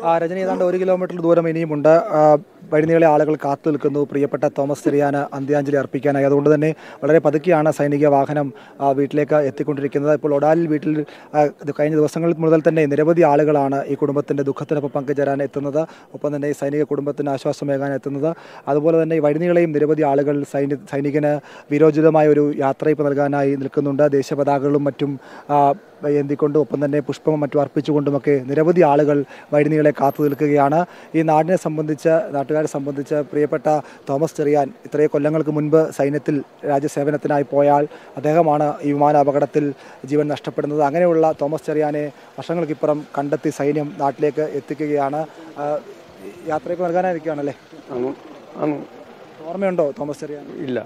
ആ, രജനി ഏതാണ്ട് ഒരു കിലോമീറ്റർ ദൂരം ഇനിയുമുണ്ട് ആ, വഴിനീളെ ആളുകൾ കാത്തു നിൽക്കുന്നു പ്രിയപ്പെട്ട തോമസ് ചെറിയാന് അന്ത്യാഞ്ജലി അർപ്പിക്കാനായി അതുകൊണ്ട് തന്നെ വളരെ പതുക്കെയാണ് സൈനിക വാഹനം ആ, വീട്ടിലേക്ക് എത്തിക്കൊണ്ടിരിക്കുന്നത് ഇപ്പോൾ ഒഡാലിൽ വീട്ടിൽ ആ, ഇത് കഴിഞ്ഞ ദിവസങ്ങൾ മുതൽ തന്നെ നിരവധി ആളുകളാണ് ഈ കുടുംബത്തിൻ്റെ ദുഃഖത്തിനൊപ്പം പങ്കുചേരാൻ എത്തുന്നത് ഒപ്പം തന്നെ ഈ സൈനിക കുടുംബത്തിന് ആശ്വാസമേകാൻ എത്തുന്നത് അതുപോലെ തന്നെ ഈ വഴിനീളെയും നിരവധി ആളുകൾ സൈനി സൈനികന് വിരോചിതമായ ഒരു യാത്രയപ്പ് നൽകാനായി നിൽക്കുന്നുണ്ട് ദേശീയപതാകകളും മറ്റും ആ, ഏന്തിക്കൊണ്ടും ഒപ്പം തന്നെ പുഷ്പം മറ്റും അർപ്പിച്ചുകൊണ്ടുമൊക്കെ നിരവധി ആളുകൾ വഴിനീളെ കാത്തു നിൽക്കുകയാണ് ഈ നാടിനെ സംബന്ധിച്ച് നാട്ടുകാരെ സംബന്ധിച്ച് പ്രിയപ്പെട്ട തോമസ് ചെറിയാൻ ഇത്രയും കൊല്ലങ്ങൾക്ക് മുൻപ് സൈന്യത്തിൽ രാജ്യസേവനത്തിനായി പോയാൽ അദ്ദേഹമാണ് ഈ വിമാന അപകടത്തിൽ ജീവൻ നഷ്ടപ്പെടുന്നത് അങ്ങനെയുള്ള തോമസ് ചെറിയാനെ വർഷങ്ങൾക്കിപ്പുറം കണ്ടെത്തി സൈന്യം നാട്ടിലേക്ക് എത്തിക്കുകയാണ് ആ, യാത്രയ്ക്ക് നൽകാനായിരിക്കുകയാണല്ലേ ആണ് ആണ് ഓർമ്മയുണ്ടോ തോമസ് ചെറിയാൻ ഇല്ല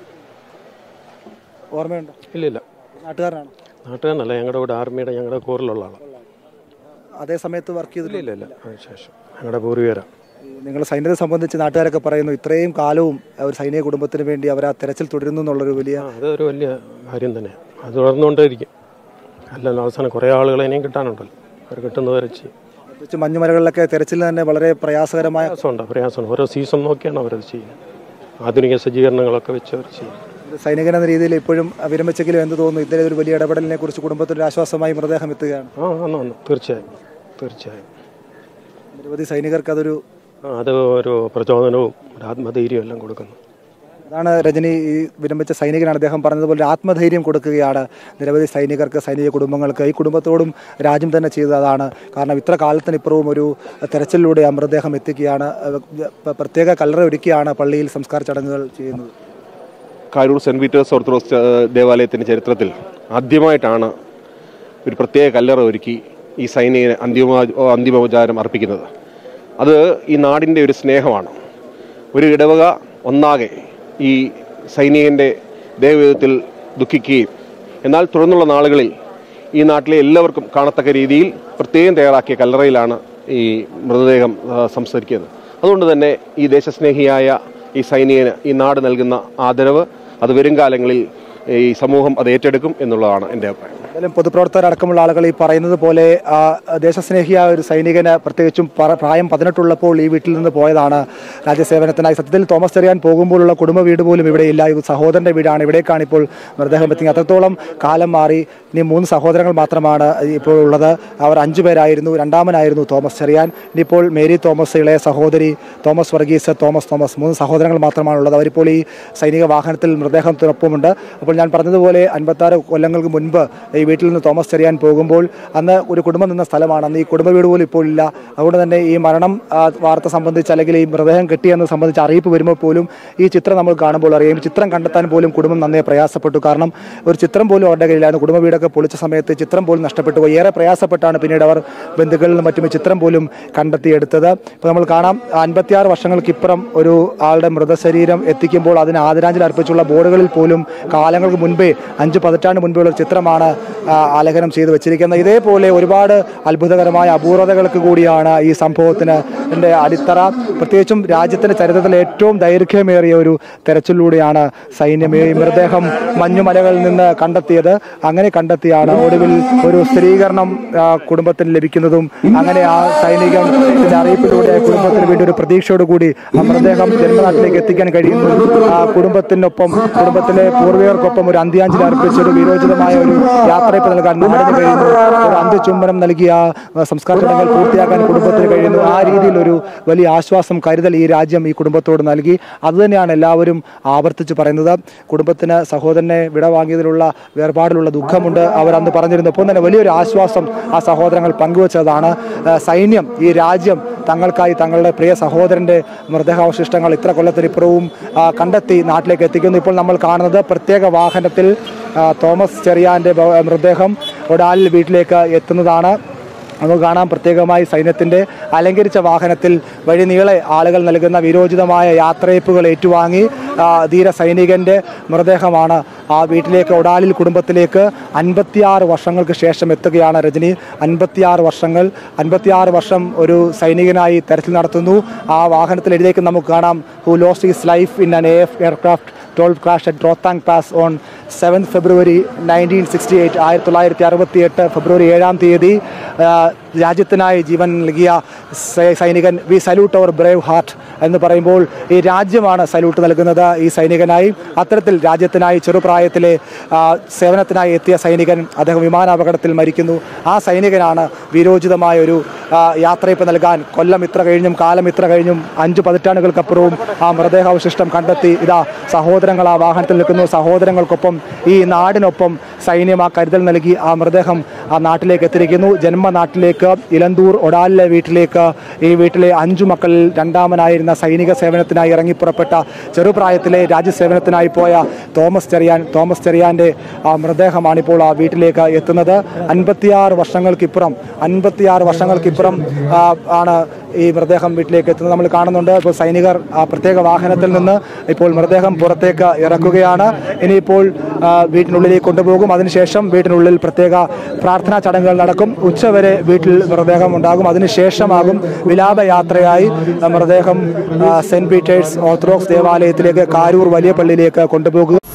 ഓർമ്മയുണ്ടോ ഇല്ല ഇല്ല നാട്ടുകാരനാണ് നാട്ടുകാരനല്ല ഞങ്ങളുടെ കൂടെ ആർമിയുടെ ഞങ്ങളുടെ കോറിലുള്ള ആളാണ് അതേ സമയത്ത് വർക്ക് ചെയ്തില്ല ഇല്ല ഇല്ല അതിന് ശേഷം ഞങ്ങളുടെ പൂർവികരാ നിങ്ങൾ സൈന്യത്തെ സംബന്ധിച്ച് നാട്ടുകാരൊക്കെ പറയുന്നു ഇത്രയും കാലവും ഒരു സൈനിക കുടുംബത്തിന് വേണ്ടി അവർ ആ തെരച്ചിൽ തുടരുന്നു എന്നുള്ളൊരു വലിയ ആ അതൊരു വലിയ കാര്യം തന്നെയാണ് അത് തുടർന്നുകൊണ്ടേയിരിക്കും അല്ല അവസാനം കുറേ ആളുകളെ ഇനിയും കിട്ടാനുണ്ടല്ലോ അവർ കിട്ടുന്നവരെ ചെയ്യും പ്രത്യേകിച്ച് മഞ്ഞുമലകളിലൊക്കെ തെരച്ചിൽ തന്നെ വളരെ പ്രയാസകരമായ പ്രയാസമുണ്ട് പ്രയാസമുണ്ട് ഓരോ സീസൺ നോക്കിയാണ് അവരത് ചെയ്യുന്നത് ആധുനിക സജ്ജീകരണങ്ങളൊക്കെ വെച്ച് അവർ ചെയ്യും ഒരു സൈനികൻ എന്ന രീതിയിൽ ഇപ്പോഴും വിരമിച്ചെങ്കിലും എന്ത് തോന്നുന്നു ഇത്തരം ഒരു വലിയ ഇടപെടലിനെ കുറിച്ച് കുടുംബത്തിന് ഒരു ആശ്വാസമായി മൃതദേഹം എത്തുകയാണ് ആ വന്നു വന്നു തീർച്ചയായും തീർച്ചയായും നിരവധി സൈനികർക്ക് അതൊരു ആ, അത് ഒരു പ്രചോദനവും ഒരു ആത്മധൈര്യവും എല്ലാം കൊടുക്കുന്നു അതാണ് രജനി ഈ വിരമിച്ച സൈനികനാണ് അദ്ദേഹം പറഞ്ഞതുപോലെ ഒരു ആത്മധൈര്യം കൊടുക്കുകയാണ് നിരവധി സൈനികർക്ക് സൈനിക കുടുംബങ്ങൾക്ക് ഈ കുടുംബത്തോടും രാജ്യം തന്നെ ചെയ്തതാണ് കാരണം ഇത്ര കാലത്തിനിപ്പുറവും ഒരു തെരച്ചിലിലൂടെ ആ മൃതദേഹം എത്തിക്കുകയാണ് ഏഹ് പ്രത്യേക കല്ലറ ഒരുക്കിയാണ് പള്ളിയിൽ സംസ്കാര ചടങ്ങുകൾ ചെയ്യുന്നത് കാരൂർ സെൻറ് പീറ്റേഴ്സ് ഓർത്തഡോക്സ് ച- ദേവാലയത്തിൻ്റെ ചരിത്രത്തിൽ ആദ്യമായിട്ടാണ് ഒരു പ്രത്യേക കല്ലറ ഒരുക്കി ഈ സൈനികന് അന്തിമ അന്തിമോപചാരം അർപ്പിക്കുന്നത് അത് ഈ നാടിൻ്റെ ഒരു സ്നേഹമാണ് ഒരു ഇടവക ഒന്നാകെ ഈ സൈനികൻ്റെ ദേവവിധത്തിൽ ദുഃഖിക്കുകയും എന്നാൽ തുടർന്നുള്ള നാളുകളിൽ ഈ നാട്ടിലെ എല്ലാവർക്കും കാണത്തക്ക രീതിയിൽ പ്രത്യേകം തയ്യാറാക്കിയ കല്ലറയിലാണ് ഈ മൃതദേഹം ആ, സംസ്കരിക്കുന്നത് അതുകൊണ്ട് തന്നെ ഈ ദേശസ്നേഹിയായ ഈ സൈനികന് ഈ നാട് നൽകുന്ന ആദരവ് അത് വരും കാലങ്ങളിൽ ഈ സമൂഹം അത് ഏറ്റെടുക്കും എന്നുള്ളതാണ് എൻ്റെ അഭിപ്രായം എന്തായാലും പൊതുപ്രവർത്തകരടക്കമുള്ള ആളുകൾ ഈ പറയുന്നത് പോലെ ആ, ദേശസ്നേഹിയായ ഒരു സൈനികന് പ്രത്യേകിച്ചും പറ- പ്രായം പതിനെട്ടുള്ളപ്പോൾ ഈ വീട്ടിൽ നിന്ന് പോയതാണ് രാജ്യസേവനത്തിനായി സത്യത്തിൽ തോമസ് ചെറിയാൻ പോകുമ്പോഴുള്ള കുടുംബ വീട് പോലും ഇവിടെ ഇല്ല ഇത് സഹോദരന്റെ വീടാണ് ഇവിടേക്കാണ് ഇപ്പോൾ മൃതദേഹം എത്തിയത് അത്രത്തോളം കാലം മാറി ഇനി മൂന്ന് സഹോദരങ്ങൾ മാത്രമാണ് ഇപ്പോൾ ഉള്ളത് അവർ അഞ്ചു പേരായിരുന്നു രണ്ടാമനായിരുന്നു തോമസ് ചെറിയാൻ ഇനിയിപ്പോൾ മേരി തോമസ് ഇളയ സഹോദരി തോമസ് വർഗീസ് തോമസ് തോമസ് മൂന്ന് സഹോദരങ്ങൾ മാത്രമാണ് ഉള്ളത് അവരിപ്പോൾ ഈ സൈനിക വാഹനത്തിൽ മൃതദേഹത്തിനൊപ്പമുണ്ട് അപ്പോൾ ഞാൻ പറഞ്ഞതുപോലെ അൻപത്താറ് കൊല്ലങ്ങൾക്ക് മുൻപ് ഈ വീട്ടിൽ നിന്ന് തോമസ് ചെറിയാൻ പോകുമ്പോൾ അന്ന് ഒരു കുടുംബം നിന്ന സ്ഥലമാണ് അന്ന് ഈ കുടുംബ വീട് പോലും ഇപ്പോൾ ഇല്ല അതുകൊണ്ട് തന്നെ ഈ മരണം ആ, വാർത്ത സംബന്ധിച്ച് അല്ലെങ്കിൽ ഈ മൃതദേഹം കിട്ടിയെന്ന് സംബന്ധിച്ച് അറിയിപ്പ് വരുമ്പോൾ പോലും ഈ ചിത്രം നമ്മൾ കാണുമ്പോൾ അറിയാം ഈ ചിത്രം കണ്ടെത്താൻ പോലും കുടുംബം നന്നേ പ്രയാസപ്പെട്ടു കാരണം ഒരു ചിത്രം പോലും അവരുടെ കയ്യിലായിരുന്നു കുടുംബ വീടൊക്കെ പൊളിച്ച സമയത്ത് ചിത്രം പോലും നഷ്ടപ്പെട്ടു പോയി ഏറെ പ്രയാസപ്പെട്ടാണ് പിന്നീട് അവർ ബന്ധുക്കളിൽ നിന്നും മറ്റും ഈ ചിത്രം പോലും കണ്ടെത്തിയെടുത്തത് ഇപ്പോൾ നമ്മൾ കാണാം അൻപത്തിയാറ് വർഷങ്ങൾക്കിപ്പുറം ഒരു ആളുടെ മൃതശരീരം എത്തിക്കുമ്പോൾ അതിന് ആദരാഞ്ജലി അർപ്പിച്ചുള്ള ബോർഡുകളിൽ പോലും കാലങ്ങൾക്ക് മുൻപേ അഞ്ച് പതിറ്റാണ്ട് മുൻപുള്ള ഒരു ചിത്രമാണ് ആ, ആലേഖനം ചെയ്തു വെച്ചിരിക്കുന്നത് ഇതേപോലെ ഒരുപാട് അത്ഭുതകരമായ അപൂർവതകൾക്ക് കൂടിയാണ് ഈ സംഭവത്തിന് എൻ്റെ അടിത്തറ പ്രത്യേകിച്ചും രാജ്യത്തിൻ്റെ ചരിത്രത്തിൽ ഏറ്റവും ദൈർഘ്യമേറിയ ഒരു തെരച്ചിലൂടെയാണ് സൈന്യം ഈ മൃതദേഹം മഞ്ഞുമലകളിൽ നിന്ന് കണ്ടെത്തിയത് അങ്ങനെ കണ്ടെത്തിയാണ് ഒടുവിൽ ഒരു സ്ഥിരീകരണം ആ, കുടുംബത്തിന് ലഭിക്കുന്നതും അങ്ങനെ ആ സൈനികത്തിന്റെ അറിയിപ്പിലൂടെ കുടുംബത്തിന് വേണ്ടി ഒരു പ്രതീക്ഷയോടുകൂടി ആ മൃതദേഹം ജന്മനാട്ടിലേക്ക് എത്തിക്കാൻ കഴിയുന്നു ആ കുടുംബത്തിനൊപ്പം കുടുംബത്തിലെ പൂർവികർക്കൊപ്പം ഒരു അന്ത്യാഞ്ജലി അർപ്പിച്ച് ഒരു വിരോചിതമായ ഒരു യാത്രയപ്പ് നൽകാൻ നാടിന് കഴിയുന്നു ഒരു അന്ത്യചുംബനം നൽകിയ ആ, സംസ്കാര ചടങ്ങുകൾ പൂർത്തിയാക്കാൻ കുടുംബത്തിന് കഴിയുന്നു ആ രീതിയിൽ ഒരു വലിയ ആശ്വാസം കരുതൽ ഈ രാജ്യം ഈ കുടുംബത്തോട് നൽകി അതുതന്നെയാണ് എല്ലാവരും ആവർത്തിച്ച് പറയുന്നത് കുടുംബത്തിന് സഹോദരനെ വിടവാങ്ങിയതിലുള്ള വേർപാടിലുള്ള ദുഃഖമുണ്ട് അവർ അന്ന് പറഞ്ഞിരുന്നു ഒപ്പം തന്നെ വലിയൊരു ആശ്വാസം ആ സഹോദരങ്ങൾ പങ്കുവച്ചതാണ് ആ, സൈന്യം ഈ രാജ്യം തങ്ങൾക്കായി തങ്ങളുടെ പ്രിയ സഹോദരന്റെ മൃതദേഹാവശിഷ്ടങ്ങൾ ഇത്ര കൊല്ലത്തിനിപ്പുറവും ആ, കണ്ടെത്തി നാട്ടിലേക്ക് എത്തിക്കുന്നു ഇപ്പോൾ നമ്മൾ കാണുന്നത് പ്രത്യേക വാഹനത്തിൽ ആ, തോമസ് ചെറിയാന്റെ ഭ- മൃതദേഹം ഒടാലിൽ വീട്ടിലേക്ക് എത്തുന്നതാണ് നമുക്ക് കാണാം പ്രത്യേകമായി സൈന്യത്തിൻ്റെ അലങ്കരിച്ച വാഹനത്തിൽ വഴി നീളെ ആളുകൾ നൽകുന്ന വിരോചിതമായ യാത്രയപ്പുകൾ ഏറ്റുവാങ്ങി ആ, ധീര സൈനികൻ്റെ മൃതദേഹമാണ് ആ വീട്ടിലേക്ക് ഒടാലിൽ കുടുംബത്തിലേക്ക് അൻപത്തിയാറ് വർഷങ്ങൾക്ക് ശേഷം എത്തുകയാണ് രജനി അൻപത്തിയാറ് വർഷങ്ങൾ അൻപത്തിയാറ് വർഷം ഒരു സൈനികനായി തെരച്ചിൽ നടത്തുന്നു ആ വാഹനത്തിൽ എഴുതിയേക്ക് നമുക്ക് കാണാം who lost his life in an F aircraft toll crash at Rohtang pass on seventh February nineteen sixty eight ആയിരത്തി തൊള്ളായിരത്തി അറുപത്തി എട്ട് ഫെബ്രുവരി ഏഴാം തീയതി ആ, രാജ്യത്തിനായി ജീവൻ നൽകിയ സൈ- സൈനികൻ we salute our brave heart എന്ന് പറയുമ്പോൾ ഈ രാജ്യമാണ് സല്യൂട്ട് നൽകുന്നത് ഈ സൈനികനായി അത്തരത്തിൽ രാജ്യത്തിനായി ചെറുപ്രായത്തിലെ ആ, സേവനത്തിനായി എത്തിയ സൈനികൻ അദ്ദേഹം വിമാനാപകടത്തിൽ മരിക്കുന്നു ആ സൈനികനാണ് വീരോചിതമായ ഒരു ആ, യാത്രയപ്പ് നൽകാൻ കൊല്ലം ഇത്ര കഴിഞ്ഞും കാലം ഇത്ര കഴിഞ്ഞും അഞ്ച് പതിറ്റാണ്ടുകൾക്കപ്പുറവും ആ മൃതദേഹാവശിഷ്ടം കണ്ടെത്തി ഇതാ സഹോദരങ്ങൾ ആ വാഹനത്തിൽ നിൽക്കുന്നു സഹോദരങ്ങൾക്കൊപ്പം ഈ നാടിനൊപ്പം സൈന്യം ആ കരുതൽ നൽകി ആ മൃതദേഹം ആ നാട്ടിലേക്ക് എത്തിയിരിക്കുന്നു ജന്മനാട്ടിലേക്ക് ഇലന്തൂർ ഒടാലിലെ വീട്ടിലേക്ക് ഈ വീട്ടിലെ അഞ്ചു മക്കളിൽ രണ്ടാമനായിരുന്ന സൈനിക സേവനത്തിനായി ഇറങ്ങിപ്പുറപ്പെട്ട ചെറുപ്രായത്തിലെ രാജ്യസേവനത്തിനായി പോയ തോമസ് ചെറിയാൻ തോമസ് ചെറിയാന്റെ ആ മൃതദേഹമാണിപ്പോൾ ആ വീട്ടിലേക്ക് എത്തുന്നത് അൻപത്തിയാറ് വർഷങ്ങൾക്കിപ്പുറം അൻപത്തിയാറ് വർഷങ്ങൾക്കിപ്പുറം ആ, ആണ് ഈ മൃതദേഹം വീട്ടിലേക്ക് എത്തുന്നത് നമ്മൾ കാണുന്നുണ്ട് ഇപ്പോൾ സൈനികർ ആ പ്രത്യേക വാഹനത്തിൽ നിന്ന് ഇപ്പോൾ മൃതദേഹം പുറത്തേക്ക് ഇറക്കുകയാണ് ഇനിയിപ്പോൾ ആ, വീട്ടിനുള്ളിലേക്ക് കൊണ്ടുപോകും അതിനുശേഷം വീട്ടിനുള്ളിൽ പ്രത്യേക പ്രാർത്ഥനാ ചടങ്ങുകൾ നടക്കും ഉച്ചവരെ വീട്ടിൽ മൃതദേഹം ഉണ്ടാകും അതിനുശേഷമാകും വിലാപയാത്രയായി ആ, മൃതദേഹം ആ, സെന്റ് പീറ്റേഴ്സ് ഓർത്തഡോക്സ് ദേവാലയത്തിലേക്ക് കാരൂർ വലിയ പള്ളിയിലേക്ക് കൊണ്ടുപോകുക